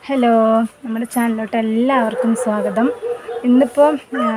hello നമ്മുടെ ചാനലിലോട്ട് എല്ലാവർക്കും സ്വാഗതം ഇന്നിപ്പോൾ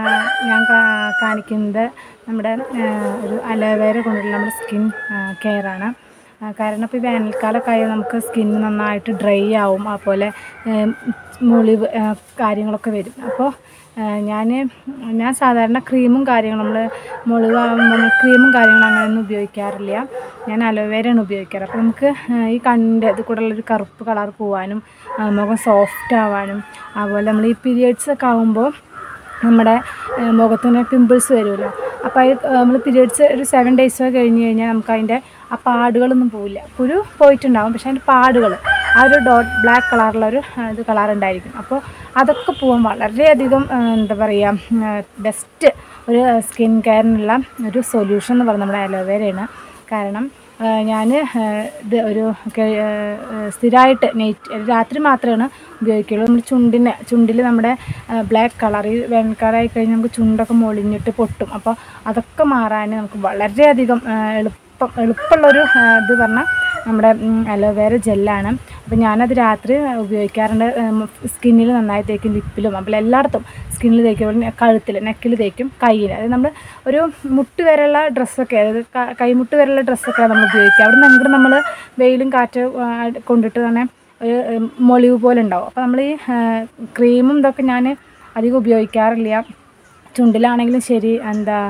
ഞാൻ കാ- കാണിക്കുന്നത് നമ്മുടെ ആ, ഒരു അലോവേര കൊണ്ടുള്ള നമ്മുടെ സ്കിൻ കെയറാണ് കാരണം ഇപ്പോൾ ഈ വേനൽക്കാലമൊക്കെ ആയാൽ നമുക്ക് സ്കിൻ നന്നായിട്ട് ഡ്രൈ ആവും അതുപോലെ ഏം, മുളിവ് ആ, കാര്യങ്ങളൊക്കെ വരും അപ്പോൾ ഞാൻ ഞാൻ സാധാരണ ക്രീമും കാര്യങ്ങളും നമ്മൾ മുളിവാകുമ്പോൾ ക്രീമും കാര്യങ്ങളും അങ്ങനെയൊന്നും ഉപയോഗിക്കാറില്ല ഞാൻ അലോവേരയാണ് ഉപയോഗിക്കാറ് അപ്പോൾ നമുക്ക് ആ, ഈ കണ്ണിൻ്റെ ഇത് കൂടെ ഉള്ളൊരു കറുപ്പ് കളർ പോവാനും ആ, മുഖം സോഫ്റ്റ് ആവാനും അതുപോലെ നമ്മൾ ഈ പീരിയഡ്സ് ഒക്കെ ആകുമ്പോൾ നമ്മുടെ ആ, മുഖത്തിന് പിമ്പിൾസ് വരുമല്ലോ അപ്പോൾ അത് നമ്മൾ പീരിയഡ്സ് ഒരു സെവൻ ഡേയ്സ് ഒക്കെ കഴിഞ്ഞ് കഴിഞ്ഞാൽ നമുക്ക് അതിൻ്റെ ആ പാടുകളൊന്നും പോവില്ല കുരു പോയിട്ടുണ്ടാവും പക്ഷേ അതിൻ്റെ പാടുകൾ ആ ഒരു ഡോട്ട് ബ്ലാക്ക് കളറിലൊരു ആ, ഇത് കളർ ഉണ്ടായിരിക്കും അപ്പോൾ അതൊക്കെ പോകാൻ വളരെയധികം ആ, എന്താ പറയുക ബെസ്റ്റ് ഒരു സ്കിൻ കെയറിനുള്ള ഒരു സൊല്യൂഷൻ എന്ന് പറയുന്നത് നമ്മുടെ അലോവേരയാണ് കാരണം ഞാൻ ഇത് ഒരു കഴി- ആ, സ്ഥിരമായിട്ട് നൈറ്റ് രാത്രി മാത്രമാണ് ഉപയോഗിക്കുള്ളൂ നമ്മൾ ചുണ്ടിന് ചുണ്ടിൽ നമ്മുടെ ബ്ലാക്ക് കളർ ഈ വേനൽക്കാലമായി കഴിഞ്ഞാൽ നമുക്ക് ചുണ്ടൊക്കെ മൊളിഞ്ഞിട്ട് പൊട്ടും അപ്പോൾ അതൊക്കെ മാറാൻ നമുക്ക് വളരെയധികം ആ, എളുപ്പം എളുപ്പമുള്ളൊരു ആ, ഇത് പറഞ്ഞാൽ നമ്മുടെ അലോവേര ജെല്ലാണ് അപ്പോൾ ഞാനത് രാത്രി ഉപയോഗിക്കാറുണ്ട് സ്കിന്നിൽ നന്നായി തേക്കും ലിപ്പിലും അപ്പോൾ എല്ലായിടത്തും സ്കിന്നിൽ തേക്കും കഴുത്തിൽ നെക്കിൽ തേക്കും കയ്യിൽ അതായത് നമ്മൾ ഒരു മുട്ട് വരെയുള്ള ഡ്രസ്സൊക്കെ അതായത് ക- കൈമുട്ട് വരെയുള്ള ഡ്രസ്സൊക്കെ നമ്മൾ ഉപയോഗിക്കുക അവിടെ നിന്ന് അങ്ങോട്ട് നമ്മൾ വെയിലും കാറ്റ് ആ, കൊണ്ടിട്ട് തന്നെ ഒരു ഉം, മൊളിവ് പോലെ ഉണ്ടാവും അപ്പോൾ നമ്മൾ ഈ ആ, ക്രീമും ഇതൊക്കെ ഞാൻ അധികം ഉപയോഗിക്കാറില്ല ചുണ്ടിലാണെങ്കിലും ശരി എന്താ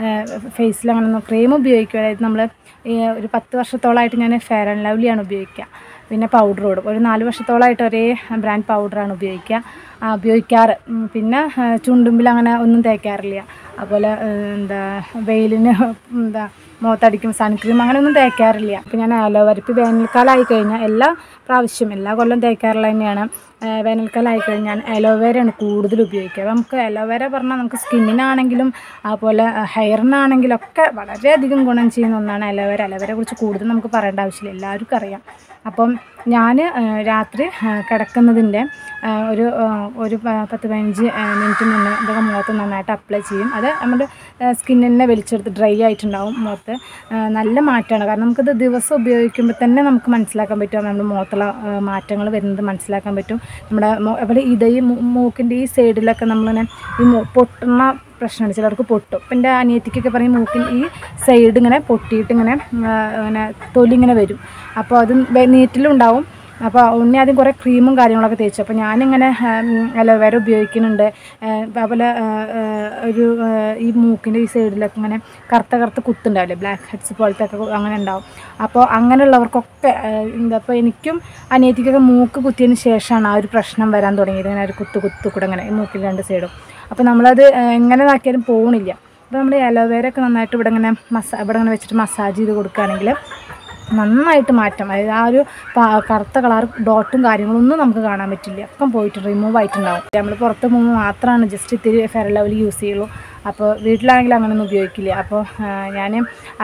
ഫേസിൽ അങ്ങനെ ക്രീം ഉപയോഗിക്കും അതായത് നമ്മൾ ഈ ഒരു പത്ത് വർഷത്തോളമായിട്ട് ഞാൻ ഫെയർ ആൻഡ് ലവ്ലിയാണ് ഉപയോഗിക്കുക പിന്നെ പൗഡർ ഇടും ഒരു നാല് വർഷത്തോളമായിട്ട് ഒരേ ബ്രാൻഡ് പൗഡറാണ് ഉപയോഗിക്കുക ആ, ഉപയോഗിക്കാറ് ഉം, പിന്നെ ആ, ചുണ്ടുമ്പിൽ അങ്ങനെ ഒന്നും തേക്കാറില്ല അതുപോലെ ആ, എന്താ വെയിലിന് എന്താ മുഖത്തടിക്കും സൺക്രീം അങ്ങനെയൊന്നും തേക്കാറില്ല അപ്പോൾ ഞാൻ അലോവേര ഇപ്പോൾ വേനൽക്കാലമായി കഴിഞ്ഞാൽ എല്ലാ പ്രാവശ്യം എല്ലാ കൊല്ലം തേക്കാറുള്ള തന്നെയാണ് ആ, വേനൽക്കാലമായി കഴിഞ്ഞാൽ അലോവേരയാണ് കൂടുതൽ ഉപയോഗിക്കുക അപ്പോൾ നമുക്ക് അലോവേര പറഞ്ഞാൽ നമുക്ക് സ്കിന്നിനാണെങ്കിലും അതുപോലെ ഹെയറിനാണെങ്കിലും ഒക്കെ വളരെയധികം ഗുണം ചെയ്യുന്ന ഒന്നാണ് അലോവേര അലോവേരയെ കുറിച്ച് കൂടുതൽ നമുക്ക് പറയേണ്ട ആവശ്യമില്ല എല്ലാവർക്കും അറിയാം അപ്പം ഞാൻ രാത്രി ആ, കിടക്കുന്നതിൻ്റെ ആ, ഒരു ആ, ഒരു പ- പത്ത് പതിനഞ്ച് ആ, മിനിറ്റ് മുന്നേ ഇതൊക്കെ മുഖത്ത് നന്നായിട്ട് അപ്ലൈ ചെയ്യും അത് നമ്മുടെ സ്കിന്നിനെ വലിച്ചെടുത്ത് ഡ്രൈ ആയിട്ടുണ്ടാവും മുഖത്ത് ആ, നല്ല മാറ്റമാണ് കാരണം നമുക്കിത് ദിവസം ഉപയോഗിക്കുമ്പോൾ തന്നെ നമുക്ക് മനസ്സിലാക്കാൻ പറ്റും നമ്മുടെ മുഖത്തുള്ള മാറ്റങ്ങൾ വരുന്നത് മനസ്സിലാക്കാൻ പറ്റും നമ്മുടെ മു- അവിടെ ഇത് ഈ മൂ- മൂക്കിൻ്റെ ഈ സൈഡിലൊക്കെ നമ്മളിങ്ങനെ ഈ മൂ- പൊട്ടുന്ന പ്രശ്നമുണ്ട് ചിലർക്ക് പൊട്ടും ഇപ്പം എൻ്റെ അനിയത്തിക്കൊക്കെ പറയും മൂക്കിൻ ഈ സൈഡ് ഇങ്ങനെ പൊട്ടിയിട്ട് ഇങ്ങനെ ആ, ഇങ്ങനെ തൊലി ഇങ്ങനെ വരും അപ്പോൾ അത് വെ- നീറ്റിലും ഉണ്ടാവും അപ്പോൾ ഉണ്ണി ആദ്യം കുറേ ക്രീമും കാര്യങ്ങളൊക്കെ തേച്ചു അപ്പോൾ ഞാനിങ്ങനെ അലോവേര ഉപയോഗിക്കുന്നുണ്ട് ആ, അതുപോലെ ആ, ആ, ഒരു ആ, ഈ മൂക്കിൻ്റെ ഈ സൈഡിലൊക്കെ ഇങ്ങനെ കറുത്ത കറുത്ത കുത്തുണ്ടാവില്ലേ ബ്ലാക്ക് ഹെഡ്സ് പോലത്തെ ഒക്കെ അങ്ങനെ ഉണ്ടാവും അപ്പോൾ അങ്ങനെയുള്ളവർക്കൊക്കെ ആ, എന്താ അപ്പോൾ എനിക്കും അനിയത്തിക്കൊക്കെ മൂക്ക് കുത്തിയതിന് ശേഷമാണ് ആ ഒരു പ്രശ്നം വരാൻ തുടങ്ങിയത് ഇങ്ങനെ ഒരു കുത്തു കുത്തു കൂടെ ഇങ്ങനെ ഈ മൂക്കിൽ രണ്ട് സൈഡും അപ്പോൾ നമ്മളത് ആ, എങ്ങനെ ഇതാക്കിയാലും പോകണില്ല അപ്പോൾ നമ്മൾ അലോവേര ഒക്കെ നന്നായിട്ട് ഇവിടെ ഇങ്ങനെ മസാ ഇവിടെ ഇങ്ങനെ വെച്ചിട്ട് മസാജ് ചെയ്ത് കൊടുക്കുകയാണെങ്കിൽ നന്നായിട്ട് മാറ്റം അതായത് ആ ഒരു പ- കറുത്ത കളർ ഡോട്ടും കാര്യങ്ങളൊന്നും നമുക്ക് കാണാൻ പറ്റില്ല ഒക്കെ പോയിട്ട് റിമൂവ് ആയിട്ടുണ്ടാവും നമ്മൾ പുറത്ത് പോകുമ്പോൾ മാത്രമാണ് ജസ്റ്റ് ഇത്തിരി ഫെയർ ലെവൽ യൂസ് ചെയ്യുള്ളൂ അപ്പോൾ വീട്ടിലാണെങ്കിൽ അങ്ങനെയൊന്നും ഉപയോഗിക്കില്ല അപ്പോൾ ഞാൻ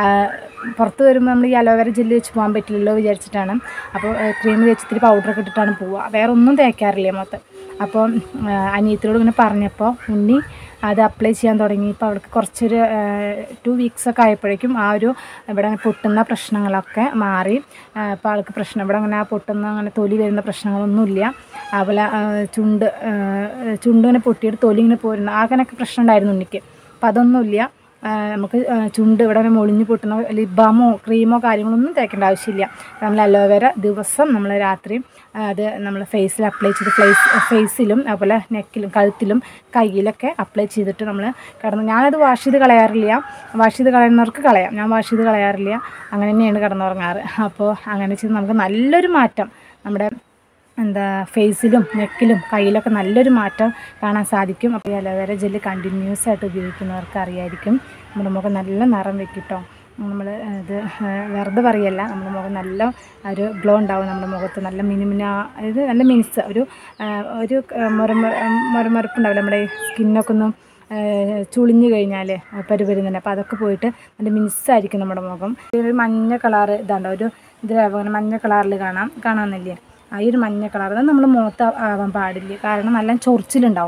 പുറത്ത് വരുമ്പോൾ നമ്മൾ ഈ അലോവേര ജെല്ല് വെച്ച് പോകാൻ പറ്റില്ലല്ലോ വിചാരിച്ചിട്ടാണ് അപ്പോൾ ക്രീം തേച്ച് ഇത്തിരി പൗഡറൊക്കെ ഇട്ടിട്ടാണ് പോവുക വേറെ ഒന്നും തേക്കാറില്ല മൊത്തം അപ്പോൾ അനിയത്തിനോട് ഇങ്ങനെ പറഞ്ഞപ്പോൾ ഉണ്ണി അത് അപ്ലൈ ചെയ്യാൻ തുടങ്ങി ഇപ്പോൾ അവൾക്ക് കുറച്ചൊരു ടു വീക്സ് ഒക്കെ ആയപ്പോഴേക്കും ആ ഒരു ഇവിടെ അങ്ങനെ പൊട്ടുന്ന പ്രശ്നങ്ങളൊക്കെ മാറി അപ്പോൾ ആൾക്ക് പ്രശ്നം ഇവിടെ അങ്ങനെ ആ പൊട്ടുന്ന അങ്ങനെ തൊലി വരുന്ന പ്രശ്നങ്ങളൊന്നുമില്ല അതുപോലെ ആ, ചുണ്ട് ആ, ചുണ്ട് ഇങ്ങനെ പൊട്ടിയിട്ട് തൊലി ഇങ്ങനെ പോരുന്ന അങ്ങനെയൊക്കെ പ്രശ്നം ഉണ്ടായിരുന്നു ഉണ്ണിക്ക് അപ്പോൾ അതൊന്നുമില്ല ആ, നമുക്ക് ആ, ചുണ്ട് ഇവിടെ ഇങ്ങനെ മൊളിഞ്ഞ് പൊട്ടുന്ന ലിബാമോ ക്രീമോ കാര്യങ്ങളൊന്നും തേക്കേണ്ട ആവശ്യമില്ല നമ്മൾ അലോവേര ദിവസം നമ്മൾ രാത്രി ആ, അത് നമ്മൾ ഫേസിൽ അപ്ലൈ ചെയ്ത് ഫേസ് ഫേസിലും അതുപോലെ നെക്കിലും കഴുത്തിലും കയ്യിലൊക്കെ അപ്ലൈ ചെയ്തിട്ട് നമ്മൾ കിടന്ന് ഞാനത് വാഷ് ചെയ്ത് കളയാറില്ല വാഷ് ചെയ്ത് കളയുന്നവർക്ക് കളയാം ഞാൻ വാഷ് ചെയ്ത് കളയാറില്ല അങ്ങനെ തന്നെയാണ് കിടന്നുറങ്ങാറ് അപ്പോൾ അങ്ങനെ ചെയ്ത് നമുക്ക് നല്ലൊരു മാറ്റം നമ്മുടെ എന്താ ഫേസിലും നെക്കിലും കയ്യിലൊക്കെ നല്ലൊരു മാറ്റം കാണാൻ സാധിക്കും അപ്പോൾ ഈ അലോവേര ജെല്ല് കണ്ടിന്യൂസ് ആയിട്ട് ഉപയോഗിക്കുന്നവർക്ക് അറിയായിരിക്കും നമ്മുടെ മുഖം നല്ല നിറം വെക്കിട്ടോ നമ്മൾ ഇത് വെറുതെ പറയല്ല നമ്മുടെ മുഖം നല്ല ഒരു ഗ്ലോ ഉണ്ടാവും നമ്മുടെ മുഖത്ത് നല്ല മിനുമിന അതായത് നല്ല മിനുസ് ഒരു ആ, ഒരു മുരമ മുരമരപ്പുണ്ടാവില്ല നമ്മുടെ സ്കിന്നൊക്കെ ഒന്ന് ആ, ചുളിഞ്ഞു കഴിഞ്ഞാൽ പരുപരുന്നുണ്ട് അപ്പോൾ അതൊക്കെ പോയിട്ട് നല്ല മിനുസായിരിക്കും നമ്മുടെ മുഖം ഒരു മഞ്ഞ കളറ് ഇതാണ്ടോ ഒരു ഇത് അങ്ങനെ മഞ്ഞ കളറിൽ കാണാം കാണാമെന്നില്ലേ ആ ഈ ഒരു മഞ്ഞ കളർ അത് നമ്മൾ മുഖത്ത് ആവാൻ പാടില്ല കാരണം നല്ല ചൊറിച്ചിലുണ്ടാവും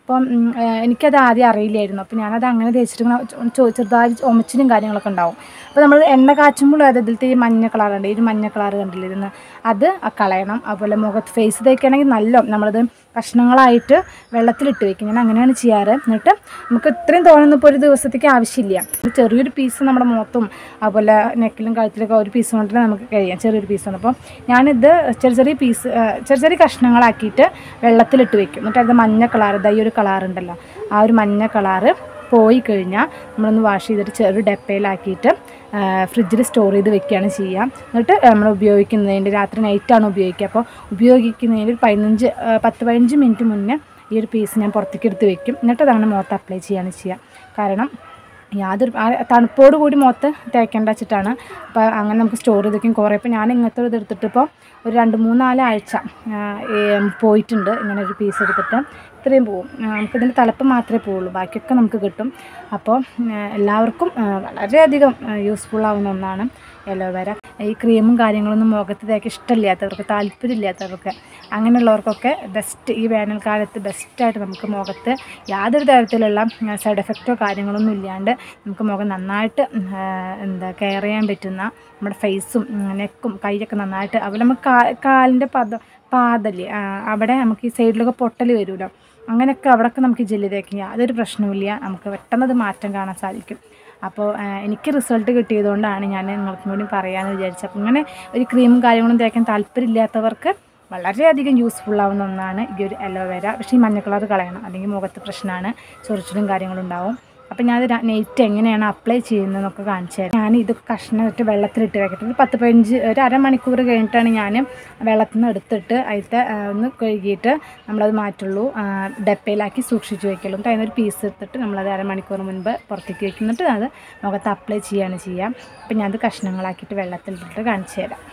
അപ്പം ഉം, ഏഹ് എനിക്കത് ആദ്യം അറിയില്ലായിരുന്നു അപ്പോൾ ഞാനത് അങ്ങനെ തേച്ചിട്ട് ഇങ്ങനെ ചോ- ചോ- ചെറുതായി ഒമച്ചിലും കാര്യങ്ങളൊക്കെ ഉണ്ടാവും അപ്പോൾ നമ്മൾ എണ്ണ കാച്ചുമ്പോൾ അത് ഇതിലത്തെ ഈ മഞ്ഞ കളറുണ്ട് ഈ ഒരു മഞ്ഞ കളർ കണ്ടില്ലേ ഇരുന്ന് അത് കളയണം അതുപോലെ മുഖത്ത് ഫേസ് തേക്കുകയാണെങ്കിൽ നല്ല നമ്മളത് കഷ്ണങ്ങളായിട്ട് വെള്ളത്തിലിട്ട് വെക്കും ഞാൻ അങ്ങനെയാണ് ചെയ്യാറ് എന്നിട്ട് നമുക്ക് ഇത്രയും തോന്നുന്ന ഇപ്പോൾ ഒരു ദിവസത്തേക്ക് ആവശ്യമില്ല ഒരു ചെറിയൊരു പീസ് നമ്മുടെ മുഖത്തും അതുപോലെ നെക്കിലും കഴുത്തിലൊക്കെ ഒരു പീസ് കൊണ്ട് നമുക്ക് കഴിയാം ചെറിയൊരു പീസാണ് അപ്പോൾ ഞാനിത് ചെറിയ ചെറിയ പീസ് ചെറിയ ചെറിയ കഷ്ണങ്ങളാക്കിയിട്ട് വെള്ളത്തിലിട്ട് വെക്കും എന്നിട്ട് അത് മഞ്ഞ കളർ ഇതാ ഈ ഒരു കളർ ഉണ്ടല്ലോ ആ ഒരു മഞ്ഞ കളറ് പോയി കഴിഞ്ഞാൽ നമ്മളൊന്ന് വാഷ് ചെയ്തിട്ട് ചെറു ഡപ്പയിലാക്കിയിട്ട് ഫ്രിഡ്ജിൽ സ്റ്റോർ ചെയ്ത് വെക്കുകയാണ് ചെയ്യുക എന്നിട്ട് നമ്മൾ ഉപയോഗിക്കുന്നതിൻ്റെ രാത്രി നൈറ്റാണ് ഉപയോഗിക്കുക അപ്പോൾ ഉപയോഗിക്കുന്നതിന് ഒരു പതിനഞ്ച് ആ, പത്ത് പതിനഞ്ച് മിനിറ്റ് മുന്നേ ഈ ഒരു പീസ് ഞാൻ പുറത്തേക്ക് എടുത്ത് വെക്കും എന്നിട്ട് അതാണ് മുഖത്ത് അപ്ലൈ ചെയ്യാണ് ചെയ്യുക കാരണം യാതൊരു ആ തണുപ്പോട് കൂടി മുഖത്ത് തേക്കേണ്ട വെച്ചിട്ടാണ് അപ്പോൾ അങ്ങനെ നമുക്ക് സ്റ്റോർ ചെയ്ത് വെക്കും കുറേ ഇപ്പോൾ ഞാൻ ഇങ്ങനത്തെ ഇത് എടുത്തിട്ട് ഇപ്പോൾ ഒരു രണ്ട് മൂന്നാല് ആഴ്ച ആ, ഏം, പോയിട്ടുണ്ട് ഇങ്ങനെ ഒരു പീസ് എടുത്തിട്ട് ഇത്രയും പോവും ആ, നമുക്കിതിൻ്റെ തലപ്പ് മാത്രമേ പോവുള്ളൂ ബാക്കിയൊക്കെ നമുക്ക് കിട്ടും അപ്പോൾ ആ, എല്ലാവർക്കും ആ, വളരെയധികം യൂസ്ഫുൾ ആവുന്ന ഒന്നാണ് എലോവേര ഈ ക്രീമും കാര്യങ്ങളൊന്നും മുഖത്ത് തേക്ക് ഇഷ്ടമില്ലാത്തവർക്ക് താല്പര്യമില്ലാത്തവർക്ക് അങ്ങനെയുള്ളവർക്കൊക്കെ ബെസ്റ്റ് ഈ വേനൽക്കാലത്ത് ബെസ്റ്റായിട്ട് നമുക്ക് മുഖത്ത് യാതൊരു തരത്തിലുള്ള സൈഡ് എഫക്റ്റോ കാര്യങ്ങളൊന്നും ഇല്ലാണ്ട് നമുക്ക് മുഖം നന്നായിട്ട് ആ, എന്താ കെയർ ചെയ്യാൻ പറ്റുന്ന നമ്മുടെ ഫേസും നെക്കും കൈയൊക്കെ നന്നായിട്ട് അതുപോലെ നമുക്ക് കാ കാലിൻ്റെ പദ പാദല്ലേ ആ, അവിടെ നമുക്ക് ഈ സൈഡിലൊക്കെ പൊട്ടൽ വരുമല്ലോ അങ്ങനെയൊക്കെ അവിടെയൊക്കെ നമുക്ക് ജെല്ലി തേക്കും യാതൊരു പ്രശ്നവുമില്ല നമുക്ക് പെട്ടെന്ന് അത് മാറ്റം കാണാൻ സാധിക്കും അപ്പോൾ ആ, എനിക്ക് റിസൾട്ട് കിട്ടിയതുകൊണ്ടാണ് ഞാൻ നിങ്ങൾക്കും കൂടി പറയാമെന്ന് വിചാരിച്ചത് അപ്പോൾ ഇങ്ങനെ ഒരു ക്രീമും കാര്യങ്ങളും തേക്കാൻ താല്പര്യമില്ലാത്തവർക്ക് വളരെയധികം യൂസ്ഫുൾ ആവുന്ന ഒന്നാണ് ഈ ഒരു അലോവേര പക്ഷേ ഈ മഞ്ഞ കളർ കളയണം അല്ലെങ്കിൽ മുഖത്ത് പ്രശ്നമാണ് ചൊറിച്ചിലും കാര്യങ്ങളും ഉണ്ടാവും അപ്പോൾ ഞാനത് നെയ്റ്റ് എങ്ങനെയാണ് അപ്ലൈ ചെയ്യുന്നതെന്നൊക്കെ കാണിച്ചു തരാം ഞാൻ ഇത് കഷ്ണമിട്ട് വെള്ളത്തിലിട്ട് വെക്കട്ടെ ഒരു പത്ത് പതിനഞ്ച് ഒരു അരമണിക്കൂർ കഴിഞ്ഞിട്ടാണ് ഞാൻ വെള്ളത്തിൽ നിന്ന് എടുത്തിട്ട് അതിലത്തെ ആ, ഒന്ന് കഴുകിയിട്ട് നമ്മളത് മാറ്റുള്ളൂ ആ, ഡപ്പയിലാക്കി സൂക്ഷിച്ച് വെക്കുള്ളൂ എന്നിട്ട് അതിനൊരു പീസ് എടുത്തിട്ട് നമ്മളത് അരമണിക്കൂർ മുൻപ് പുറത്തേക്ക് വെക്കുന്നിട്ട് അത് മുഖത്ത് അപ്ലൈ ചെയ്യുകയാണ് ചെയ്യുക അപ്പോൾ ഞാനത് കഷ്ണങ്ങളാക്കിയിട്ട് വെള്ളത്തിലിട്ടിട്ട് കാണിച്ചു തരാം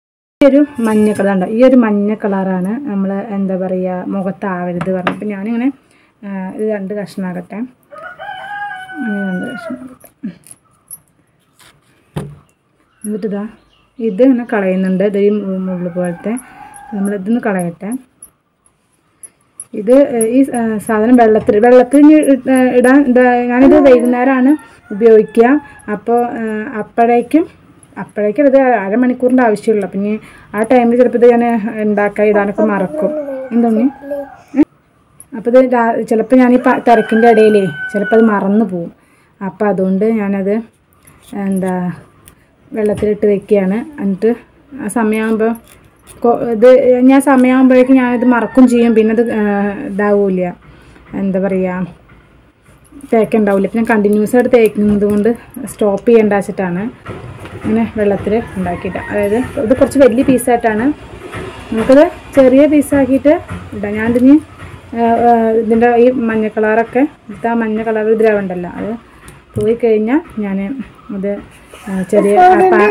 ഈ ഒരു മഞ്ഞ കളർ ഉണ്ടോ ഈ ഒരു മഞ്ഞ കളറാണ് നമ്മൾ എന്താ പറയുക മുഖത്താവരുത് പറഞ്ഞു അപ്പോൾ ഞാനിങ്ങനെ ആ, ഇത് രണ്ട് കഷ്ണമാകട്ടെ അങ്ങനെ രണ്ട് കഷ്ണമാകട്ടെ എന്നിട്ട് ഇതാ ഇത് ഇങ്ങനെ കളയുന്നുണ്ട് ഇത് ഈ മു- മുള്ളു പോലത്തെ നമ്മളിതൊന്ന് കളയട്ടെ ഇത് ഏഹ്, ഈ ആ, സാധനം വെള്ളത്തിൽ വെള്ളത്തിൽ ഇനി ഇ- ഏഹ്, ഇടാൻ ഇതാ ഞാനിത് വൈകുന്നേരമാണ് ഉപയോഗിക്കുക അപ്പോൾ ഏഹ്, അപ്പോഴേക്കും അപ്പോഴേക്കും ഇത് അരമണിക്കൂറിൻ്റെ ആവശ്യമുള്ളൂ അപ്പം ഇനി ആ ടൈമിൽ ചിലപ്പോൾ ഇത് ഞാൻ ഉണ്ടാക്കാൻ ഇടാനൊക്കെ മറക്കും എന്തുണ്ണി അപ്പോൾ ഇത് രാ- ചിലപ്പോൾ ഞാൻ ഈ പ- തിരക്കിൻ്റെ ഇടയിലേ ചിലപ്പോൾ അത് മറന്നു പോവും അപ്പോൾ അതുകൊണ്ട് ഞാനത് എന്താ വെള്ളത്തിലിട്ട് വെക്കുകയാണ് എന്നിട്ട് ആ സമയമാകുമ്പോൾ കൊ- ഇത് ഞാൻ സമയമാകുമ്പോഴേക്കും ഞാനിത് മറക്കും ചെയ്യും പിന്നെ അത് ഇതാവില്ല എന്താ പറയുക തേക്കുണ്ടാവില്ല ഇപ്പം ഞാൻ കണ്ടിന്യൂസ് ആയിട്ട് തേക്കുന്നത് കൊണ്ട് സ്റ്റോപ്പ് ചെയ്യേണ്ട വെച്ചിട്ടാണ് ഇങ്ങനെ വെള്ളത്തിൽ ഉണ്ടാക്കിയിട്ട് അതായത് ഇത് കുറച്ച് വലിയ പീസായിട്ടാണ് നമുക്കത് ചെറിയ പീസാക്കിയിട്ട് ഇടാം ഞാനിതിന് ഇതിൻ്റെ ഈ മഞ്ഞ കളറൊക്കെ ഇവിടുത്തെ ആ മഞ്ഞ കളർ ദ്രവം ഉണ്ടല്ലോ അത് പോയി കഴിഞ്ഞാൽ ഞാൻ അത് ആ, ചെറിയ ആ, പാ-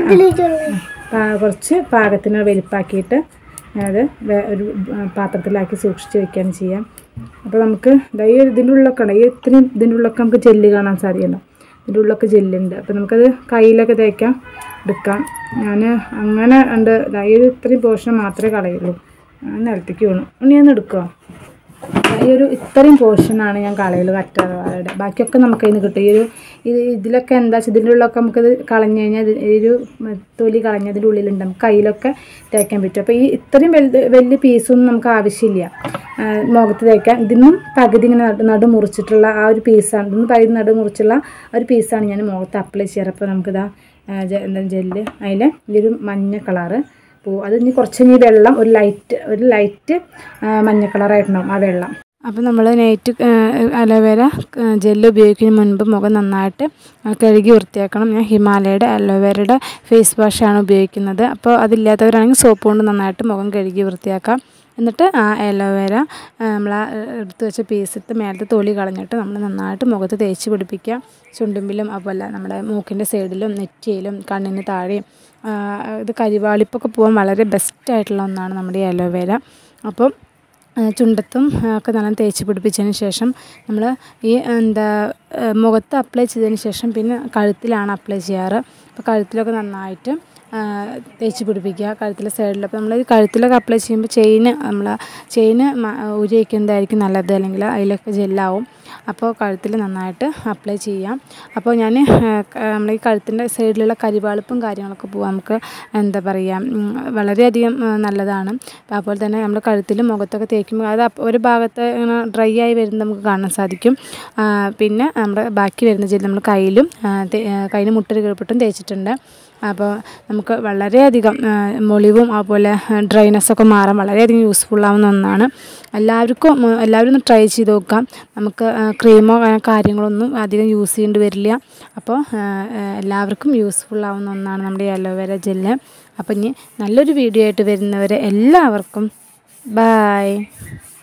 പാ- കുറച്ച് പാകത്തിന് വലിപ്പാക്കിയിട്ട് ഞാനത് വേ- ഒരു ആ, പാത്രത്തിലാക്കി സൂക്ഷിച്ച് വെക്കുകയാണ് ചെയ്യാം അപ്പോൾ നമുക്ക് ദാ ഈ ഒരു ഇതിൻ്റെ ഉള്ളൊക്കെ ഉണ്ട് ഈ ഇത്രയും ഇതിൻ്റെ ഉള്ളൊക്കെ നമുക്ക് ജെല്ല് കാണാൻ സാധ്യതയുണ്ടോ ഇതിൻ്റെ ഉള്ളൊക്കെ ജെല്ലുണ്ട് അപ്പോൾ നമുക്കത് കയ്യിലൊക്കെ തേക്കാം എടുക്കാം ഞാൻ അങ്ങനെ ഉണ്ട് ദാ ഈ ഒരു ഇത്രയും പോർഷൻ മാത്രമേ കളയുള്ളൂ ഞാൻ നിലത്തേക്ക് വീണു ഇനി ഒന്ന് എടുക്കുമോ ഈ ഒരു ഇത്രയും പോർഷനാണ് ഞാൻ കളയൽ കറ്റാർവാഴയുടെ ബാക്കിയൊക്കെ നമുക്ക് അതിന് കിട്ടും ഈ ഒരു ഇത് ഇതിലൊക്കെ എന്താ വെച്ചാൽ ഇതിൻ്റെ ഉള്ളൊക്കെ നമുക്കത് കളഞ്ഞു കഴിഞ്ഞാൽ ഇത് ഈ ഒരു തൊലി കളഞ്ഞതിൻ്റെ ഉള്ളിലുണ്ട് നമുക്ക് കയ്യിലൊക്കെ തേക്കാൻ പറ്റും അപ്പോൾ ഈ ഇത്രയും വലുത് വലിയ പീസൊന്നും നമുക്ക് ആവശ്യമില്ല ആ, മുഖത്ത് തേക്കാൻ ഇതിന്നും പകുതി ഇങ്ങനെ നടു നടു മുറിച്ചിട്ടുള്ള ആ ഒരു പീസാണ് ഇതിന്ന് പകുതി നടു മുറിച്ചുള്ള ആ ഒരു പീസാണ് ഞാൻ മുഖത്ത് അപ്ലൈ ചെയ്യാറ് അപ്പോൾ നമുക്കിതാ ആ, ജെ- എന്താ ജെല്ല് അതിൽ ഈ ഒരു മഞ്ഞ കളറ് അപ്പോൾ അത് ഇനി കുറച്ച് ഇനി വെള്ളം ഒരു ലൈറ്റ് ഒരു ലൈറ്റ് മഞ്ഞ കളറായിട്ടുണ്ടാവും ആ വെള്ളം അപ്പോൾ നമ്മൾ നൈറ്റ് അലോവേര ജെല്ല് ഉപയോഗിക്കുന്നതിന് മുൻപ് മുഖം നന്നായിട്ട് ആ, കഴുകി വൃത്തിയാക്കണം ഞാൻ ഹിമാലയയുടെ അലോവേരയുടെ ഫേസ് വാഷാണ് ഉപയോഗിക്കുന്നത് അപ്പോൾ അതില്ലാത്തവരാണെങ്കിൽ സോപ്പ് കൊണ്ട് നന്നായിട്ട് മുഖം കഴുകി വൃത്തിയാക്കാം എന്നിട്ട് ആ അലോവേര നമ്മൾ ആ എടുത്ത് വെച്ച പീസത്ത് മേലത്തെ തൊലി കളഞ്ഞിട്ട് നമ്മൾ നന്നായിട്ട് മുഖത്ത് തേച്ച് പിടിപ്പിക്കുക ചുണ്ടുമ്പിലും അതുപോലെ നമ്മുടെ മൂക്കിൻ്റെ സൈഡിലും നെറ്റിയിലും കണ്ണിന് താഴെയും ആ, ഇത് കരിവാളിപ്പൊക്കെ പോകാൻ വളരെ ബെസ്റ്റായിട്ടുള്ള ഒന്നാണ് നമ്മുടെ ഈ അലോവേര അപ്പം ആ, ചുണ്ടത്തും ആ, ഒക്കെ നല്ല തേച്ച് പിടിപ്പിച്ചതിന് ശേഷം നമ്മൾ ഈ എന്താ ആ, മുഖത്ത് അപ്ലൈ ചെയ്തതിന് ശേഷം പിന്നെ കഴുത്തിലാണ് അപ്ലൈ ചെയ്യാറ് അപ്പോൾ കഴുത്തിലൊക്കെ നന്നായിട്ട് തേച്ച് പിടിപ്പിക്കുക കഴുത്തിലെ സൈഡിൽ അപ്പോൾ നമ്മൾ ഈ കഴുത്തിലൊക്കെ അപ്ലൈ ചെയ്യുമ്പോൾ ചെയിന് നമ്മൾ ചെയിന് ഊരി വയ്ക്കുന്നതായിരിക്കും നല്ലത് അല്ലെങ്കിൽ അതിലൊക്കെ ജെല്ലാവും അപ്പോൾ കഴുത്തിൽ നന്നായിട്ട് അപ്ലൈ ചെയ്യാം അപ്പോൾ ഞാൻ നമ്മൾ ഈ കഴുത്തിൻ്റെ സൈഡിലുള്ള കരിവാളിപ്പും കാര്യങ്ങളൊക്കെ പോകാം നമുക്ക് എന്താ പറയുക ഉം, വളരെയധികം ആ, നല്ലതാണ് അതുപോലെ തന്നെ നമ്മൾ കഴുത്തിലും മുഖത്തൊക്കെ തേക്കുമ്പോൾ അത് അപ്പ- ഒരു ഭാഗത്ത് ഇങ്ങനെ ഡ്രൈ ആയി വരുന്നത് നമുക്ക് കാണാൻ സാധിക്കും ആ, പിന്നെ നമ്മുടെ ബാക്കി വരുന്ന ജെല്ല് നമ്മൾ കയ്യിലും ആ, തേ- ആ, കയ്യിന് മുട്ടൊരു കീഴ്പൊട്ടും തേച്ചിട്ടുണ്ട് അപ്പോൾ നമുക്ക് വളരെയധികം ആ, മൊളിവും അതുപോലെ ഡ്രൈനെസ്സൊക്കെ മാറാൻ വളരെയധികം യൂസ്ഫുൾ ആവുന്ന ഒന്നാണ് എല്ലാവർക്കും ഉം, എല്ലാവരും ഒന്ന് ട്രൈ ചെയ്ത് നോക്കാം നമുക്ക് ആ, ക്രീമോ ആ, കാര്യങ്ങളൊന്നും അധികം യൂസ് ചെയ്യേണ്ടി വരില്ല അപ്പോൾ ആ, ആ, എല്ലാവർക്കും യൂസ്ഫുൾ ആവുന്ന ഒന്നാണ് നമ്മുടെ ഈ അലോവേര ജെല്ല് അപ്പോൾ ഇനി നല്ലൊരു വീഡിയോ ആയിട്ട് വരുന്നവരെ എല്ലാവർക്കും ബായ്